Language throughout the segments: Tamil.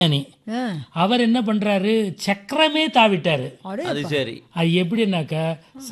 ஞானி. ஆ, அவர் என்ன பண்றாரு சக்கரமே தாவிட்டாரு அடே அது சரி அது எப்படின்னாக்கா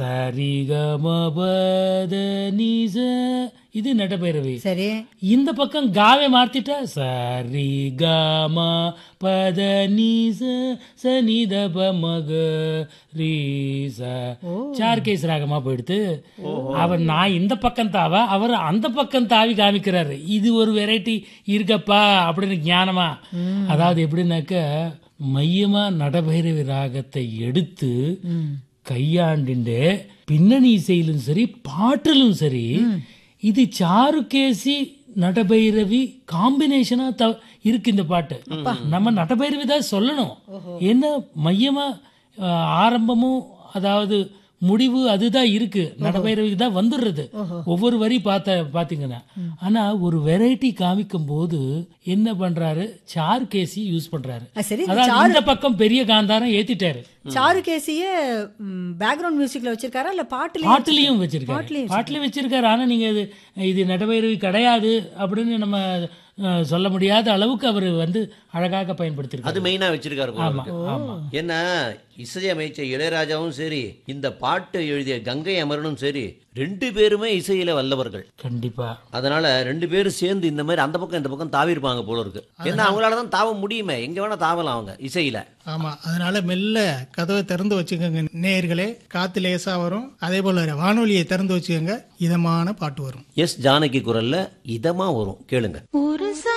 சரிகமபத நீச இது நட்டபைரவி சரி இந்த பக்கம் காவை மாத்திட்டா சரி கம பத நீச சனித மக ரீச சார் கேஸ் ராகமா போயிடுத்து அவர் நான் இந்த பக்கம் தாவ அவர் அந்த பக்கம் தாவி காமிக்கிறாரு இது ஒரு வெரைட்டி இருக்கப்பா அப்படின்னு ஞானமா அதாவது எப்படின்னாக்க மையமா நடபைரவி ராகத்தை எடுத்து கையாண்டுண்டு பின்னணி இசையிலும் சரி பாட்டிலும் சரி இது சாருகேசி நடபைரவி காம்பினேஷனா த இருக்கு இந்த பாட்டு நம்ம நடபைரவி தான் சொல்லணும் என்ன மையமா அஹ், ஆரம்பமும் அதாவது முடிவு அதுதான் இருக்கு நடபைரவிக்கு தான் வந்துடுறது ஒவ்வொரு வரி பார்த்த பாத்தீங்கன்னா ஆனா ஒரு வெரைட்டி காமிக்கும் போது என்ன பண்றாரு சாருகேசி யூஸ் பண்றாரு ஆ, சரி அதாவது இந்த பக்கம் பெரிய காந்தாரம் ஏத்திட்டாரு சாருகேசிய பேக்ரவுண்ட் மியூசிக்ல வச்சிருக்காரா இல்ல பாட்டுல பாட்டுலயும் வச்சிருக்காரு பாட்டுலயும் வச்சிருக்காரு ஆனா நீங்க இது இது நடைபெறவி கிடையாது அப்படின்னு நம்ம அஹ், சொல்ல முடியாத அளவுக்கு அவர் வந்து அழகாக பயன்படுத்திருக்காரு அது மெயினா வச்சிருக்காரு போல ஆமா இருக்கு. ஆமா ஏன்னா இசையமைச்ச இளையராஜாவும் சரி இந்த பாட்டு எழுதிய கங்கை அமரனும் சரி ரெண்டு பேருமே இசையில வல்லவர்கள் கண்டிப்பா அதனால ரெண்டு பேரும் சேர்ந்து இந்த மாதிரி அந்த பக்கம் இந்த பக்கம் தாவிருப்பாங்க போல இருக்கு ஏன்னா அவங்களால தான் தாவ முடியுமே எங்க வேணா தாவலாம் அவங்க இசையில ஆமா அதனால மெல்ல கதவை திறந்து வச்சுக்கோங்க நேயர்களே காத்து லேசா வரும் அதே போல வானொலியை திறந்து வச்சுக்கோங்க இதமான பாட்டு வரும் எஸ் ஜானகி குரல்ல இதமா வரும் கேளுங்க ஒரு